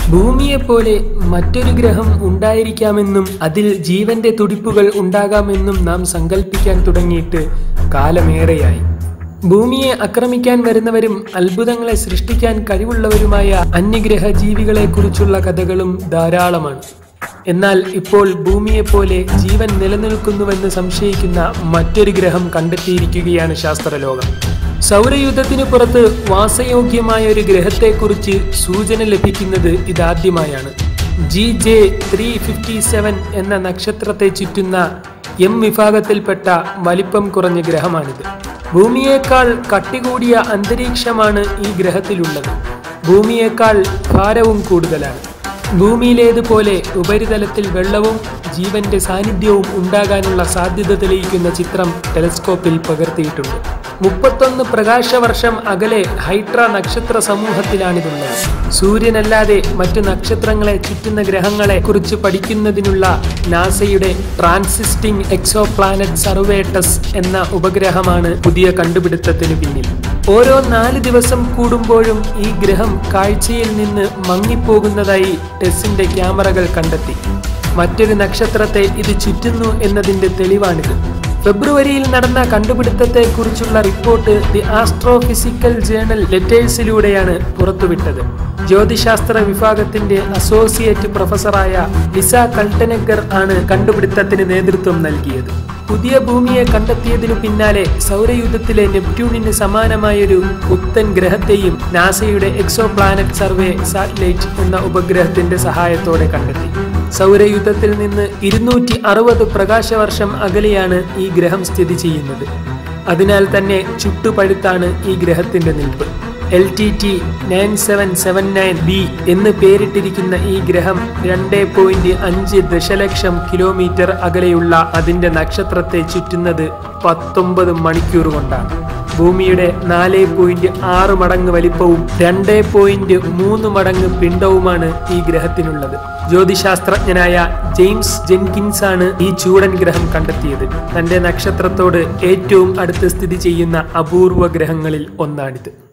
ഭൂമിയെപ്പോലെ മറ്റൊരു ഗ്രഹം ഉണ്ടായിരിക്കാമെന്നും അതിൽ ജീവന്റെ തുടിപ്പുകൾ ഉണ്ടാകാമെന്നും നാം സങ്കല്പിക്കാൻ തുടങ്ങിയിട്ട് കാലമേറെയായി ഭൂമിയെ ആക്രമിക്കാൻ വരുന്നവരും അത്ഭുതങ്ങളെ സൃഷ്ടിക്കാൻ കഴിവുള്ളവരുമായ അന്യഗ്രഹ ജീവികളെക്കുറിച്ചുള്ള കഥകളും ധാരാളമാണ് എന്നാൽ ഇപ്പോൾ ഭൂമിയെപ്പോലെ ജീവൻ നിലനിൽക്കുന്നുവെന്ന് സംശയിക്കുന്ന മറ്റൊരു ഗ്രഹം കണ്ടെത്തിയിരിക്കുകയാണ് ശാസ്ത്രലോകം സൗരയുദ്ധത്തിനു പുറത്ത് വാസയോഗ്യമായ ഒരു ഗ്രഹത്തെക്കുറിച്ച് സൂചന ലഭിക്കുന്നത് ഇതാദ്യമായാണ് G J three fifty seven എന്ന നക്ഷത്രത്തെ ചുറ്റുന്ന എം വിഭാഗത്തിൽപ്പെട്ട വലിപ്പം കുറഞ്ഞ ഗ്രഹമാണിത് ഭൂമിയേക്കാൾ കട്ടികൂടിയ അന്തരീക്ഷമാണ് ഈ ഗ്രഹത്തിലുള്ളത് ഭൂമിയേക്കാൾ ഭാരവും കൂടുതലാണ് ഭൂമിയിലേതുപോലെ ഉപരിതലത്തിൽ വെള്ളവും ജീവന്റെ സാന്നിധ്യവും ഉണ്ടാകാനുള്ള സാധ്യത തെളിയിക്കുന്ന ചിത്രം ടെലസ്കോപ്പിൽ പകർത്തിയിട്ടുണ്ട് മുപ്പത്തൊന്ന് പ്രകാശവർഷം അകലെ ഹൈട്ര നക്ഷത്ര സമൂഹത്തിലാണിതുള്ളത് സൂര്യനല്ലാതെ മറ്റു നക്ഷത്രങ്ങളെ ചുറ്റുന്ന ഗ്രഹങ്ങളെ കുറിച്ച് പഠിക്കുന്നതിനുള്ള നാസയുടെ ട്രാൻസിസ്റ്റിംഗ് എക്സോ പ്ലാനറ്റ് സർവേട്ടസ് എന്ന ഉപഗ്രഹമാണ് പുതിയ കണ്ടുപിടുത്തത്തിന് പിന്നിൽ ഓരോ നാല് ദിവസം കൂടുമ്പോഴും ഈ ഗ്രഹം കാഴ്ചയിൽ നിന്ന് മങ്ങിപ്പോകുന്നതായി ടെസ്സിന്റെ ക്യാമറകൾ കണ്ടെത്തി മറ്റൊരു നക്ഷത്രത്തെ ഇത് ചുറ്റുന്നു എന്നതിന്റെ തെളിവാണിത് ഫെബ്രുവരിയിൽ നടന്ന കണ്ടുപിടുത്തത്തെക്കുറിച്ചുള്ള റിപ്പോർട്ട് ദി ആസ്ട്രോഫിസിക്കൽ ജേണൽ ലെറ്റേഴ്സിലൂടെയാണ് പുറത്തുവിട്ടത് ജ്യോതിശാസ്ത്ര വിഭാഗത്തിന്റെ അസോസിയേറ്റ് പ്രൊഫസറായ ലിസ കൾട്ടനഗർ ആണ് കണ്ടുപിടുത്തത്തിന് നേതൃത്വം നൽകിയത് പുതിയ ഭൂമിയെ കണ്ടെത്തിയതിനു പിന്നാലെ സൗരയുദ്ധത്തിലെ നെപ്റ്റ്യൂണിന് സമാനമായൊരു പുത്തൻ ഗ്രഹത്തെയും നാസയുടെ എക്സോ പ്ലാനറ്റ് സർവേ സാറ്റലൈറ്റ് എന്ന ഉപഗ്രഹത്തിന്റെ സഹായത്തോടെ കണ്ടെത്തി സൗരയുദ്ധത്തിൽ നിന്ന് ഇരുന്നൂറ്റി അറുപത് പ്രകാശവർഷം അകലെയാണ് ഈ ഗ്രഹം സ്ഥിതി ചെയ്യുന്നത് അതിനാൽ തന്നെ ചുട്ടുപഴുത്താണ് ഈ ഗ്രഹത്തിന്റെ നിൽപ്പ് L T T nine seven seven nine B എന്ന് പേരിട്ടിരിക്കുന്ന ഈ ഗ്രഹം രണ്ട് പോയിന്റ് അഞ്ച് ദശലക്ഷം കിലോമീറ്റർ അകലെയുള്ള അതിന്റെ നക്ഷത്രത്തെ ചുറ്റുന്നത് പത്തൊമ്പത് മണിക്കൂർ കൊണ്ടാണ് ഭൂമിയുടെ നാല് പോയിന്റ് ആറ് മടങ്ങ് വലിപ്പവും രണ്ട് പോയിന്റ് മൂന്ന് മടങ്ങ് പിണ്ടവുമാണ് ഈ ഗ്രഹത്തിനുള്ളത് ജ്യോതിശാസ്ത്രജ്ഞനായ ജെയിംസ് ജെൻകിൻസ് ആണ് ഈ ചൂടൻ ഗ്രഹം കണ്ടെത്തിയത് തന്റെ നക്ഷത്രത്തോട് ഏറ്റവും അടുത്ത് സ്ഥിതി ചെയ്യുന്ന അപൂർവ ഗ്രഹങ്ങളിൽ ഒന്നാണിത്